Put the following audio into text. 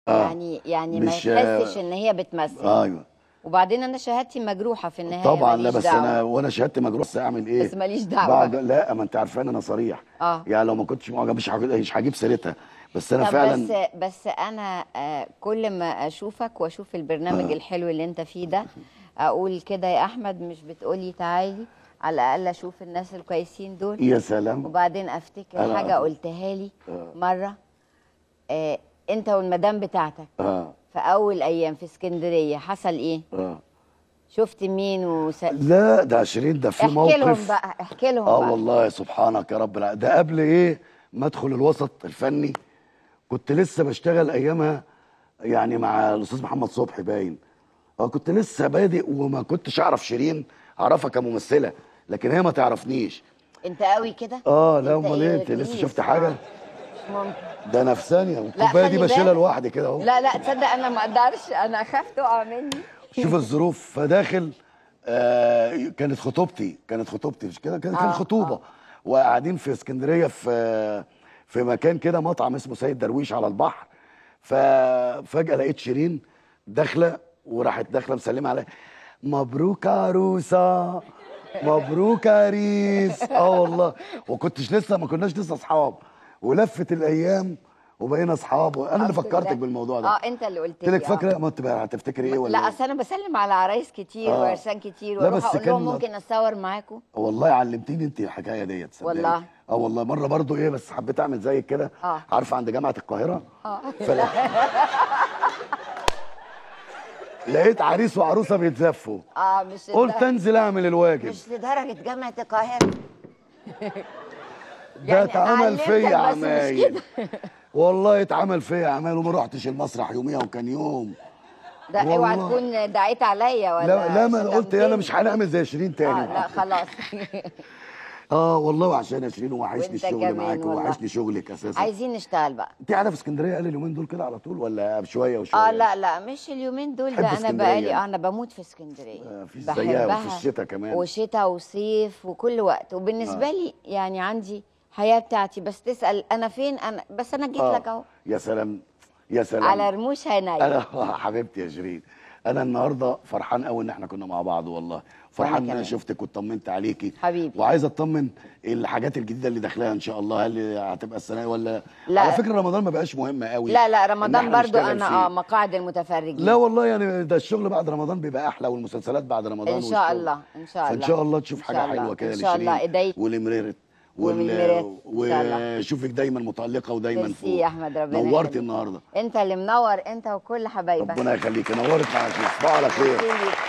آه. يعني يعني ما مش- يحسش ان هي بتمثل ايوه وبعدين انا شهادتي مجروحه في النهايه طبعا لا ماليش بس دعوة. انا وانا شهادتي مجروح بس اعمل ايه بس ماليش دعوة. بعد لا ما انت عارفان انا صريح آه. يعني لو ما كنتش معجب مش هجيب- مش هجيب سيرتها بس انا طب فعلا بس بس انا آه، كل ما اشوفك واشوف البرنامج آه. الحلو اللي انت فيه ده اقول كده يا احمد مش بتقولي تعالي على الاقل اشوف الناس الكويسين دول يا سلام وبعدين افتكر أنا- حاجه قلتها لي آه. مره آه انت والمدام بتاعتك اه في اول ايام في اسكندريه حصل ايه اه شفت مين وس... لا ده عشرين ده في احكي موقف لهم بقى احكي لهم اه بقى والله سبحانك يا رب الع- ده قبل ايه ما ادخل الوسط الفني كنت لسه بشتغل ايامها يعني مع الاستاذ محمد صبحي باين اه كنت لسه بادئ وما كنتش اعرف شيرين اعرفها كممثله لكن هي ما تعرفنيش انت قوي كده اه لا أنت امال ايه انت لسه رخيص. شفت حاجه مش ممكن ده انا في ثانيه لا، والكوبايه دي خلي بشيلها بالك. لوحدي كده اهو لا لا تصدق انا ما اقدرش انا اخاف تقع مني شوف الظروف فداخل آه كانت خطوبتي كانت خطوبتي مش كده كانت آه، كانت خطوبه آه. وقاعدين في اسكندريه في في مكان كده مطعم اسمه سيد درويش على البحر ففجاه لقيت شيرين داخله وراحت داخله مسلمه عليا مبروك عروسه مبروك عريس اه والله وكنتش لسه ما كناش لسه اصحاب ولفت الايام وبقينا اصحاب انا اللي الحمد فكرتك لله. بالموضوع ده اه انت اللي قلت قلت لك لي، آه. فاكره ما انت بقى هتفتكري ايه ولا لا إيه؟ اصل انا بسلم على عرايس كتير آه. وعرسان كتير لا، واروح بس اقول لهم كان- ممكن اتصور معاكم والله علمتيني انت الحكايه ديت صدقني. والله. اه والله مره برضو ايه بس حبيت اعمل زيك كده آه. عارفه عند جامعه القاهره اه فلا لقيت عريس وعروسه بيتزفوا اه مش قلت لدرجة- انزل اعمل الواجب مش لدرجه جامعه القاهره ده يعني اتعمل علمتك فيا بس مش عمايل والله اتعمل فيا عمايل وما رحتش المسرح يوميها وكان يوم ده اوعى والله. تكون دعيت عليا ولا لا لا ما أنا قلت شتمتني. انا مش هنعمل زي شيرين تاني اه لا خلاص اه والله وعشان يا شيرين وحشني وانت الشغل كمان معاك والله. وحشني شغلك اساسا عايزين نشتغل بقى انت قاعده في اسكندريه قال اليومين دول كده على طول ولا بشوية وشويه اه لا لا مش اليومين دول تحب ده انا اسكندرية بقالي يعني؟ آه انا بموت في اسكندريه آه، مفيش زيها وفي الشتاء كمان. وشتاء وصيف وكل وقت وبالنسبه آه. لي يعني عندي حياه بتاعتي بس تسال انا فين انا بس انا جيت لك اهو يا سلام يا سلام على رموش عيني انا حبيبتي يا شيرين انا النهارده فرحان قوي ان احنا كنا مع بعض والله فرحان ان انا كمان. شفتك واطمنت عليكي حبيبي. وعايز اطمن الحاجات الجديده اللي داخلاها ان شاء الله هل هتبقى السنه ولا لا. على فكره رمضان ما بقاش مهم قوي لا لا إن رمضان إحنا برضو نشتغل انا فيه. اه مقاعد المتفرجين لا والله يعني ده الشغل بعد رمضان بيبقى احلى والمسلسلات بعد رمضان ان شاء والشغل. الله ان شاء الله فان شاء الله تشوف إن حاجه شاء الله. حلوه كده ان شاء الله لشيرين ايدي ولمريرت ولمريرت. إن شاء الله. وشوفك دايما متالقه ودايما ميرسي فوق يا احمد ربنا نورتي يخليك. النهارده انت اللي منور انت وكل حبايبك ربنا يخليك نورت معاك تصبحوا على خير ميرسي ليك.